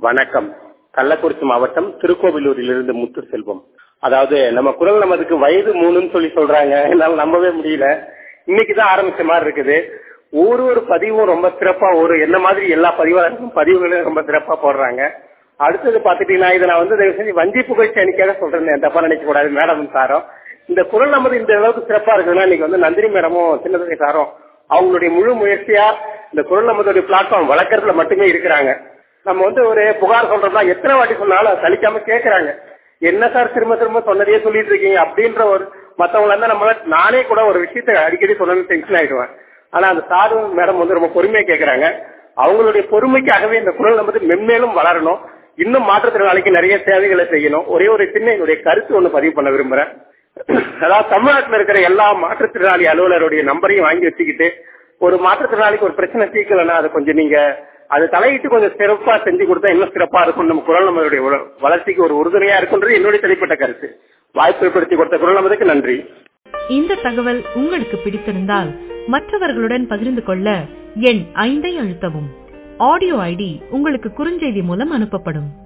வணக்கம் கள்ளக்குறிச்சி மாவட்டம் திருக்கோவிலூரிலிருந்து முத்து செல்வம் அதாவது நம்ம குரல் நமதுக்கு வயது மூணுன்னு சொல்லி சொல்றாங்க என்னால நம்பவே முடியல இன்னைக்கு தான் ஆரம்பிச்ச மாதிரி இருக்குது ஒரு ஒரு பதிவும் ரொம்ப சிறப்பா ஒரு என்ன மாதிரி எல்லா பதிவாளர்களும் பதிவுகளும் ரொம்ப சிறப்பா போடுறாங்க அடுத்தது பாத்துட்டீங்கன்னா இதை நான் வந்து தயவு செஞ்சு வஞ்சி புகழ்ச்சி அணிக்காக சொல்றேன் தப்பா நினைக்க கூடாது மேடம் சாரும் இந்த குரல் நமது இந்த அளவுக்கு சிறப்பா இருக்குன்னா இன்னைக்கு வந்து நந்தினி மேடமும் சின்னதுரை சாரும் அவங்களுடைய முழு முயற்சியா இந்த குரல் நமதுடைய பிளாட்ஃபார்ம் வளர்க்கறதுல மட்டுமே இருக்கிறாங்க நம்ம வந்து ஒரு புகார் சொல்றோம்னா எத்தனை வாட்டி சொன்னாலும் சலிக்காம கேக்குறாங்க என்ன சார் திரும்ப திரும்ப சொன்னதையே சொல்லிட்டு இருக்கீங்க அப்படின்ற ஒரு மத்தவங்கள இருந்தா நம்மள நானே கூட ஒரு விஷயத்த அடிக்கடி சொல்லணும்னு டென்ஷன் ஆயிடுவேன் ஆனா அந்த சாரு மேடம் வந்து ரொம்ப பொறுமையா கேக்குறாங்க அவங்களுடைய பொறுமைக்காகவே இந்த குரல் நமது மென்மேலும் வளரணும் இன்னும் மாற்றுத்திறனாளிக்கு நிறைய சேவைகளை செய்யணும் ஒரே ஒரு சின்ன என்னுடைய கருத்து ஒண்ணு பதிவு பண்ண விரும்புறேன் அதாவது தமிழ்நாட்டில் இருக்கிற எல்லா மாற்றுத்திறனாளி அலுவலருடைய நம்பரையும் வாங்கி வச்சுக்கிட்டு ஒரு மாற்றுத்திறனாளிக்கு ஒரு பிரச்சனை தீர்க்கலன்னா அதை கொஞ்சம் நீங்க அது தலையிட்டு கொஞ்சம் சிறப்பா செஞ்சு கொடுத்தா இன்னும் சிறப்பா இருக்கும் நம்ம குரல் நம்மளுடைய வளர்ச்சிக்கு ஒரு உறுதுணையா இருக்குன்றது என்னுடைய தனிப்பட்ட கருத்து வாய்ப்பு ஏற்படுத்தி கொடுத்த குரல் நமதுக்கு நன்றி இந்த தகவல் உங்களுக்கு பிடித்திருந்தால் மற்றவர்களுடன் பகிர்ந்து கொள்ள எண் ஐந்தை அழுத்தவும் ஆடியோ ஐடி உங்களுக்கு குறுஞ்செய்தி மூலம் அனுப்பப்படும்